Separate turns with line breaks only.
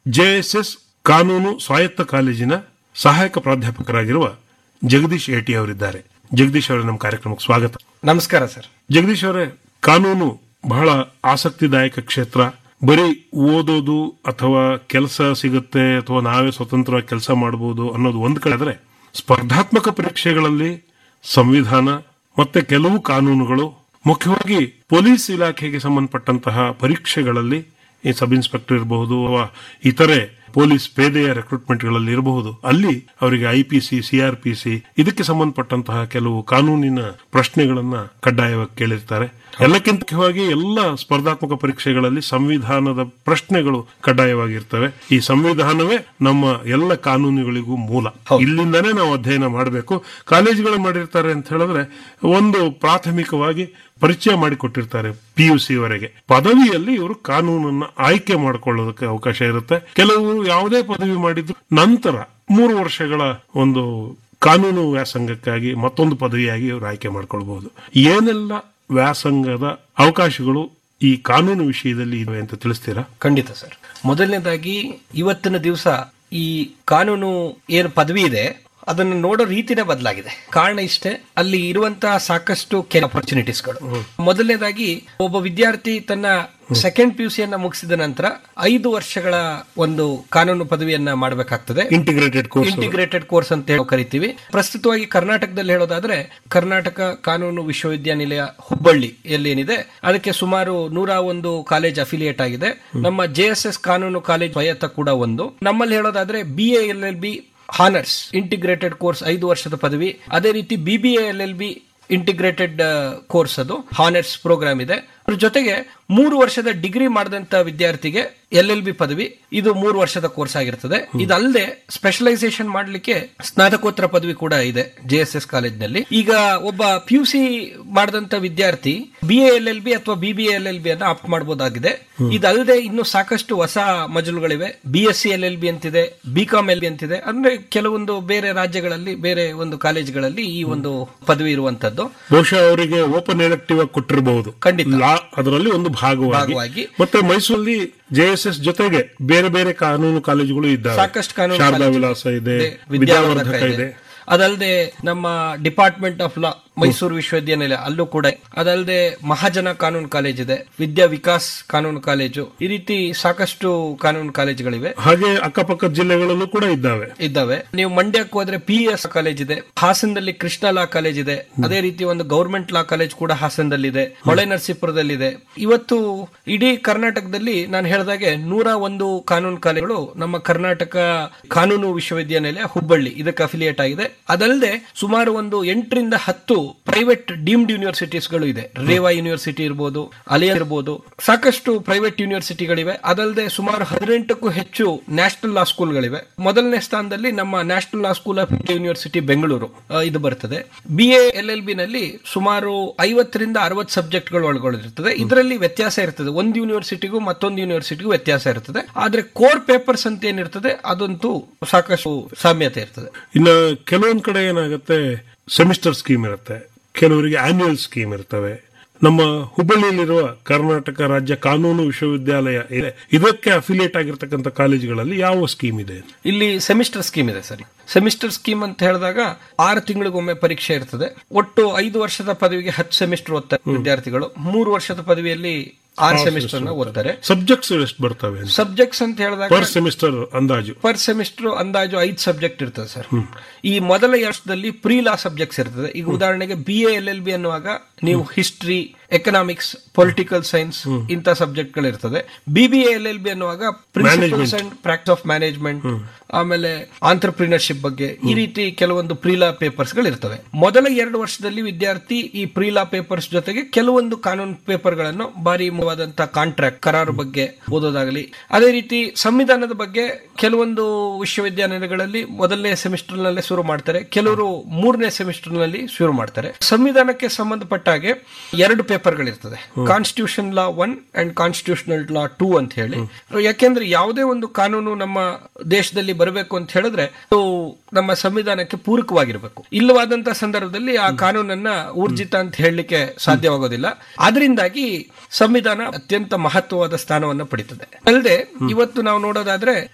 JSS ಕಾನೂನು ಸ್ವಾಯತ್ತ ಕಾಲೇಜಿನ ಸಹಾಯಕ ಪ್ರಾಧ್ಯಾಪಕರಾಗಿರುವ ಜಗದೀಶ್ ಏಟಿ ಅವರಿದ್ದಾರೆ ಜಗದೀಶ್ ಅವರೇ ನಮ್ಮ ಕಾರ್ಯಕ್ರಮಕ್ಕೆ ಸ್ವಾಗತ
ನಮಸ್ಕಾರ ಸರ್
ಜಗದೀಶ್ ಅವರೇ ಕಾನೂನು ಬಹಳ ಆಸಕ್ತಿದಾಯಕ ಕ್ಷೇತ್ರ ಬರೀ ಓದೋದು ಅಥವಾ ಕೆಲಸ ಸಿಗುತ್ತೆ ಅಥವಾ ನಾವೇ ಸ್ವತಂತ್ರವಾಗಿ ಕೆಲಸ ಮಾಡಬಹುದು ಅನ್ನೋದು ಒಂದ್ ಕಡೆ ಆದ್ರೆ ಸ್ಪರ್ಧಾತ್ಮಕ ಪರೀಕ್ಷೆಗಳಲ್ಲಿ ಸಂವಿಧಾನ ಮತ್ತೆ ಕೆಲವು ಕಾನೂನುಗಳು ಮುಖ್ಯವಾಗಿ ಪೊಲೀಸ್ ಇಲಾಖೆಗೆ ಸಂಬಂಧಪಟ್ಟಂತಹ ಪರೀಕ್ಷೆಗಳಲ್ಲಿ ಈ ಸಬ್ ಇನ್ಸ್ಪೆಕ್ಟರ್ ಇರಬಹುದು ಅಥವಾ ಇತರೆ ಪೊಲೀಸ್ ಪೇದೆಯ ರೆಕ್ರೂಟ್ಮೆಂಟ್ಗಳಲ್ಲಿ ಇರಬಹುದು ಅಲ್ಲಿ ಅವರಿಗೆ ಐಪಿಸಿ ಸಿಆರ್ಪಿಸಿ ಇದಕ್ಕೆ ಸಂಬಂಧಪಟ್ಟಂತಹ ಕೆಲವು ಕಾನೂನಿನ ಪ್ರಶ್ನೆಗಳನ್ನ ಕಡ್ಡಾಯವಾಗಿ ಕೇಳಿರ್ತಾರೆ ಎಲ್ಲಕ್ಕಿಂತ ಮುಖ್ಯವಾಗಿ ಎಲ್ಲ ಸ್ಪರ್ಧಾತ್ಮಕ ಪರೀಕ್ಷೆಗಳಲ್ಲಿ ಸಂವಿಧಾನದ ಪ್ರಶ್ನೆಗಳು ಕಡ್ಡಾಯವಾಗಿರ್ತವೆ ಈ ಸಂವಿಧಾನವೇ ನಮ್ಮ ಎಲ್ಲ ಕಾನೂನುಗಳಿಗೂ ಮೂಲ ಇಲ್ಲಿಂದನೇ ನಾವು ಅಧ್ಯಯನ ಮಾಡಬೇಕು ಕಾಲೇಜುಗಳು ಮಾಡಿರ್ತಾರೆ ಅಂತ ಹೇಳಿದ್ರೆ ಒಂದು ಪ್ರಾಥಮಿಕವಾಗಿ ಪರಿಚಯ ಮಾಡಿಕೊಟ್ಟಿರ್ತಾರೆ ಪಿ ಯು ಸಿ ವರೆಗೆ ಪದವಿಯಲ್ಲಿ ಇವರು ಕಾನೂನನ್ನ ಆಯ್ಕೆ ಮಾಡಿಕೊಳ್ಳೋದಕ್ಕೆ ಅವಕಾಶ ಇರುತ್ತೆ ಕೆಲವರು ಯಾವುದೇ ಪದವಿ ಮಾಡಿದ್ರು ನಂತರ ಮೂರು ವರ್ಷಗಳ ಒಂದು ಕಾನೂನು ವ್ಯಾಸಂಗಕ್ಕಾಗಿ ಮತ್ತೊಂದು ಪದವಿಯಾಗಿ ಇವರು ಆಯ್ಕೆ ಮಾಡ್ಕೊಳ್ಬಹುದು ಏನೆಲ್ಲ ವ್ಯಾಸಂಗದ ಅವಕಾಶಗಳು ಈ ಕಾನೂನು ವಿಷಯದಲ್ಲಿ ಇವೆ ಅಂತ ತಿಳಿಸ್ತೀರಾ
ಖಂಡಿತ ಸರ್ ಮೊದಲನೇದಾಗಿ ಇವತ್ತಿನ ದಿವಸ ಈ ಕಾನೂನು ಏನು ಪದವಿ ಇದೆ ಅದನ್ನು ನೋಡೋ ರೀತಿನೇ ಬದಲಾಗಿದೆ ಕಾರಣ ಇಷ್ಟೇ ಅಲ್ಲಿ ಇರುವಂತಹ ಸಾಕಷ್ಟು ಕೆಲ ಅಪರ್ಚುನಿಟೀಸ್ಗಳು ಮೊದಲನೇದಾಗಿ ಒಬ್ಬ ವಿದ್ಯಾರ್ಥಿ ತನ್ನ ಸೆಕೆಂಡ್ ಪಿ ಯು ಸಿಯನ್ನ ಮುಗಿಸಿದ ನಂತರ ಐದು ವರ್ಷಗಳ ಒಂದು ಕಾನೂನು ಪದವಿಯನ್ನ ಮಾಡಬೇಕಾಗ್ತದೆ
ಇಂಟಿಗ್ರೇಟೆಡ್ ಕೋರ್ಸ್
ಇಂಟಿಗ್ರೇಟೆಡ್ ಕೋರ್ಸ್ ಅಂತ ಹೇಳಿ ಕರಿತೀವಿ ಪ್ರಸ್ತುತವಾಗಿ ಕರ್ನಾಟಕದಲ್ಲಿ ಹೇಳೋದಾದ್ರೆ ಕರ್ನಾಟಕ ಕಾನೂನು ವಿಶ್ವವಿದ್ಯಾನಿಲಯ ಹುಬ್ಬಳ್ಳಿ ಎಲ್ಲಿ ಏನಿದೆ ಅದಕ್ಕೆ ಸುಮಾರು ನೂರ ಒಂದು ಕಾಲೇಜ್ ಅಫಿಲಿಯೇಟ್ ಆಗಿದೆ ನಮ್ಮ ಜೆ ಎಸ್ ಎಸ್ ಕಾನೂನು ಕಾಲೇಜ್ ಸ್ವಾಯತ್ತ ಕೂಡ ಒಂದು ನಮ್ಮಲ್ಲಿ ಹೇಳೋದಾದ್ರೆ B A L L B honours integrated course ಐದು ವರ್ಷದ ಪದವಿ ಅದೇ ರೀತಿ B B L L B integrated course ಅದು ಹಾನರ್ಸ್ ಪ್ರೋಗ್ರಾಮ್ ಇದೆ ಅದ್ರ ಜೊತೆಗೆ ಮೂರು ವರ್ಷದ ಡಿಗ್ರಿ ಮಾಡಿದಂತ ವಿದ್ಯಾರ್ಥಿಗೆ ಎಲ್ ಎಲ್ ಬಿ ಪದವಿ ಇದು ಮೂರು ವರ್ಷದ ಕೋರ್ಸ್ ಆಗಿರ್ತದೆ ಇದಲ್ಲದೆ ಸ್ಪೆಷಲೈಸೇಷನ್ ಮಾಡಲಿಕ್ಕೆ ಸ್ನಾತಕೋತ್ತರ ಪದವಿ ಕೂಡ ಇದೆ ಜೆ ಎಸ್ ಎಸ್ ಕಾಲೇಜ್ನಲ್ಲಿ ಈಗ ಒಬ್ಬ ಪಿ ಯು ಸಿ ಮಾಡಿದಂತ ವಿದ್ಯಾರ್ಥಿ B A L L B ಅಥವಾ B B L L B ಅನ್ನ ಆಪ್ಟ್ ಮಾಡಬಹುದಾಗಿದೆ ಇದಲ್ಲದೆ ಇನ್ನು ಸಾಕಷ್ಟು ಹೊಸ ಮಜಲುಗಳಿವೆ B S C L L B ಅಂತಿದೆ ಬಿ ಕಾಮ್ ಎಲ್ ಬಿ ಅಂತಿದೆ ಅಂದ್ರೆ ಕೆಲವೊಂದು ಬೇರೆ ರಾಜ್ಯಗಳಲ್ಲಿ ಬೇರೆ ಒಂದು ಕಾಲೇಜ್ಗಳಲ್ಲಿ ಈ ಒಂದು ಪದವಿ ಇರುವಂತದ್ದು
ಬಹುಶಃ ಅವರಿಗೆ ಓಪನ್ ಎಲೆಕ್ಟಿವ್ ಆಗಿ ಕೊಟ್ಟಿರಬಹುದು
ಖಂಡಿತ.
ಲಾ ಅದರಲ್ಲಿ ಒಂದು ಭಾಗವಾಗಿ
ಭಾಗವಾಗಿ.
ಮತ್ತೆ ಮೈಸೂರಲ್ಲಿ ಜೆ ಎಸ್ ಎಸ್ ಜೊತೆಗೆ ಬೇರೆ ಬೇರೆ ಕಾನೂನು ಕಾಲೇಜುಗಳು ಇದ್ದಾವೆ
ಸಾಕಷ್ಟು ಕಾನೂನು
ಶಾರದಾ
ಕಾಲೇಜು
ವಿಲಾಸ ಇದೆ
ಇದೆ,
ವಿದ್ಯಾವರ್ಧಕ ಇದೆ
ಅದಲ್ಲದೆ ನಮ್ಮ ಡಿಪಾರ್ಟ್ಮೆಂಟ್ ಆಫ್ ಲಾ ಮೈಸೂರು ವಿಶ್ವವಿದ್ಯಾನಿಲಯ ಅಲ್ಲೂ ಕೂಡ ಅದಲ್ಲದೆ ಮಹಾಜನ ಕಾನೂನು ಕಾಲೇಜ್ ಇದೆ ವಿದ್ಯಾ ವಿಕಾಸ್ ಕಾನೂನು ಕಾಲೇಜು ಈ ರೀತಿ ಸಾಕಷ್ಟು ಕಾನೂನು ಕಾಲೇಜುಗಳಿವೆ
ಹಾಗೆ ಅಕ್ಕಪಕ್ಕದ ಜಿಲ್ಲೆಗಳಲ್ಲೂ ಕೂಡ ಇದ್ದಾವೆ
ಇದ್ದಾವೆ ನೀವು ಮಂಡ್ಯಕ್ಕೆ ಹೋದ್ರೆ ಪಿ ಎಸ್ ಕಾಲೇಜ್ ಇದೆ ಹಾಸನದಲ್ಲಿ ಕೃಷ್ಣ ಲಾ ಕಾಲೇಜ್ ಇದೆ ಅದೇ ರೀತಿ ಒಂದು ಗೌರ್ಮೆಂಟ್ ಲಾ ಕಾಲೇಜ್ ಕೂಡ ಹಾಸನದಲ್ಲಿದೆ ಹೊಳೆ ನರಸೀಪುರದಲ್ಲಿದೆ ಇವತ್ತು ಇಡೀ ಕರ್ನಾಟಕದಲ್ಲಿ ನಾನು ಹೇಳಿದಾಗೆ ನೂರ ಒಂದು ಕಾನೂನು ಕಾಲೇಜುಗಳು ನಮ್ಮ ಕರ್ನಾಟಕ ಕಾನೂನು ವಿಶ್ವವಿದ್ಯಾನಿಲಯ ಹುಬ್ಬಳ್ಳಿ ಇದಕ್ಕೆ ಅಫಿಲಿಯೇಟ್ ಆಗಿದೆ ಅದಲ್ಲದೆ ಸುಮಾರು ಒಂದು ಎಂಟರಿಂದ ಹತ್ತು ಪ್ರೈವೇಟ್ ಡೀಮ್ಡ್ ಯೂನಿವರ್ಸಿಟೀಸ್ಗಳು ಇದೆ ರೇವಾ ಯೂನಿವರ್ಸಿಟಿ ಇರ್ಬೋದು ಅಲಿಯಾ ಇರ್ಬೋದು ಸಾಕಷ್ಟು ಪ್ರೈವೇಟ್ ಯೂನಿವರ್ಸಿಟಿಗಳಿವೆ ಅದಲ್ಲದೆ ಸುಮಾರು ಹದಿನೆಂಟಕ್ಕೂ ಹೆಚ್ಚು ನ್ಯಾಷನಲ್ ಲಾ ಸ್ಕೂಲ್ಗಳಿವೆ ಮೊದಲನೇ ಸ್ಥಾನದಲ್ಲಿ ನಮ್ಮ national law school of India university Bengaluru ಆ, ಇದು ಬರ್ತದೆ B A L L B ನಲ್ಲಿ ಸುಮಾರು ಐವತ್ತರಿಂದ ಅರವತ್ತು ಸಬ್ಜೆಕ್ಟ್ಗಳು ಒಳಗೊಂಡಿರ್ತದೆ ಇದರಲ್ಲಿ ವ್ಯತ್ಯಾಸ ಇರ್ತದೆ ಒಂದು ಯೂನಿವರ್ಸಿಟಿಗೂ ಮತ್ತೊಂದು ಯೂನಿವರ್ಸಿಟಿಗೂ ವ್ಯತ್ಯಾಸ ಇರ್ತದೆ ಆದ್ರೆ ಕೋರ್ ಪೇಪರ್ಸ್ ಅಂತ ಏನಿರ್ತದೆ ಅದಂತೂ ಸಾಕಷ್ಟು ಸಾಮ್ಯತೆ ಇರ್ತದೆ
ಇನ್ನು ಕೆಲವೊಂದ್ ಕಡೆ ಏನಾಗುತ್ತೆ ಸೆಮಿಸ್ಟರ್ ಸ್ಕೀಮ್ ಇರುತ್ತೆ ಕೆಲವರಿಗೆ ಆನ್ಯುವಲ್ ಸ್ಕೀಮ್ ಇರ್ತವೆ ನಮ್ಮ ಹುಬ್ಬಳ್ಳಿಯಲ್ಲಿರುವ ಕರ್ನಾಟಕ ರಾಜ್ಯ ಕಾನೂನು ವಿಶ್ವವಿದ್ಯಾಲಯ ಇದೆ ಇದಕ್ಕೆ ಅಫಿಲಿಯೇಟ್ ಆಗಿರ್ತಕ್ಕಂಥ ಕಾಲೇಜುಗಳಲ್ಲಿ ಯಾವ ಸ್ಕೀಮ್ ಇದೆ
ಇಲ್ಲಿ ಸೆಮಿಸ್ಟರ್ ಸ್ಕೀಮ್ ಇದೆ ಸರಿ ಸೆಮಿಸ್ಟರ್ ಸ್ಕೀಮ್ ಅಂತ ಹೇಳಿದಾಗ ಆರು ತಿಂಗಳಿಗೊಮ್ಮೆ ಪರೀಕ್ಷೆ ಇರ್ತದೆ ಒಟ್ಟು ಐದು ವರ್ಷದ ಪದವಿಗೆ ಹತ್ತು ಸೆಮಿಸ್ಟರ್ ಓದ್ತಾರೆ ವಿದ್ಯಾರ್ಥಿಗಳು ಮೂರು ವರ್ಷದ ಪದವಿಯಲ್ಲಿ ಆರು ಸೆಮಿಸ್ಟರ್ ನ ಓದ್ತಾರೆ
ಸಬ್ಜೆಕ್ಟ್ಸ್ ಎಷ್ಟು ಬರ್ತವೆ
ಸಬ್ಜೆಕ್ಟ್ಸ್ ಅಂತ ಹೇಳಿದಾಗ
ಪರ್ ಸೆಮಿಸ್ಟರ್ ಅಂದಾಜು
ಪರ್ ಸೆಮಿಸ್ಟರ್ ಅಂದಾಜು ಐದು ಸಬ್ಜೆಕ್ಟ್ ಇರ್ತದೆ ಸರ್ ಈ ಮೊದಲ ವರ್ಷದಲ್ಲಿ ಪ್ರೀ ಲಾ ಸಬ್ಜೆಕ್ಟ್ಸ್ ಇರ್ತದೆ ಈಗ ಉದಾಹರಣೆಗೆ B A L L B ಅನ್ನುವಾಗ ನೀವು ಹಿಸ್ಟ್ರಿ ಎಕನಾಮಿಕ್ಸ್ ಪೊಲಿಟಿಕಲ್ ಸೈನ್ಸ್ ಇಂಥ ಸಬ್ಜೆಕ್ಟ್ ಗಳು ಇರ್ತದೆ B B L L B ಅನ್ನುವಾಗ principles and practice of management ಆಮೇಲೆ ಆಂಟರ್ಪ್ರಿನರ್ಶಿಪ್ ಬಗ್ಗೆ ಈ ರೀತಿ ಕೆಲವೊಂದು ಪ್ರೀಲಾ ಪೇಪರ್ಸ್ ಗಳು ಇರ್ತವೆ ಮೊದಲ ಎರಡು ವರ್ಷದಲ್ಲಿ ವಿದ್ಯಾರ್ಥಿ ಈ ಪ್ರೀಲಾ ಪೇಪರ್ಸ್ ಜೊತೆಗೆ ಕೆಲವೊಂದು ಕಾನೂನು ಪೇಪರ್ ಗಳನ್ನು ಬಾರಿ ಮುಖ್ಯವಾದಂತಹ ಕಾಂಟ್ರಾಕ್ಟ್ ಕರಾರು ಬಗ್ಗೆ ಓದೋದಾಗಲಿ ಅದೇ ರೀತಿ ಸಂವಿಧಾನದ ಬಗ್ಗೆ ಕೆಲವೊಂದು ವಿಶ್ವವಿದ್ಯಾನಿಲಯಗಳಲ್ಲಿ ಮೊದಲನೇ ಸೆಮಿಸ್ಟರ್ ನಲ್ಲೇ ಶುರು ಮಾಡ್ತಾರೆ ಕೆಲವರು ಮೂರನೇ ಸೆಮಿಸ್ಟರ್ ನಲ್ಲಿ ಶುರು ಮಾಡ್ತಾರೆ ಸಂವಿಧಾನಕ್ಕೆ ಸಂಬಂಧಪಟ್ಟ ಹಾಗೆ ಎರಡು ಪೇಪರ್ಗಳಿರ್ತದೆ constitution law one and constitutional law two ಅಂತ ಹೇಳಿ ಯಾಕೆಂದ್ರೆ ಯಾವುದೇ ಒಂದು ಕಾನೂನು ನಮ್ಮ ದೇಶದಲ್ಲಿ ಬರಬೇಕು ಅಂತ ಹೇಳಿದ್ರೆ ಅದು ನಮ್ಮ ಸಂವಿಧಾನಕ್ಕೆ ಪೂರಕವಾಗಿರಬೇಕು ಇಲ್ಲವಾದಂತ ಸಂದರ್ಭದಲ್ಲಿ ಆ ಕಾನೂನನ್ನ ಊರ್ಜಿತ ಅಂತ ಹೇಳಲಿಕ್ಕೆ ಸಾಧ್ಯವಾಗೋದಿಲ್ಲ ಆದ್ರಿಂದಾಗಿ ಸಂವಿಧಾನ ಅತ್ಯಂತ ಮಹತ್ವವಾದ ಸ್ಥಾನವನ್ನು ಪಡಿತದೆ ಅಲ್ಲದೆ ಇವತ್ತು ನಾವು ನೋಡೋದಾದ್ರೆ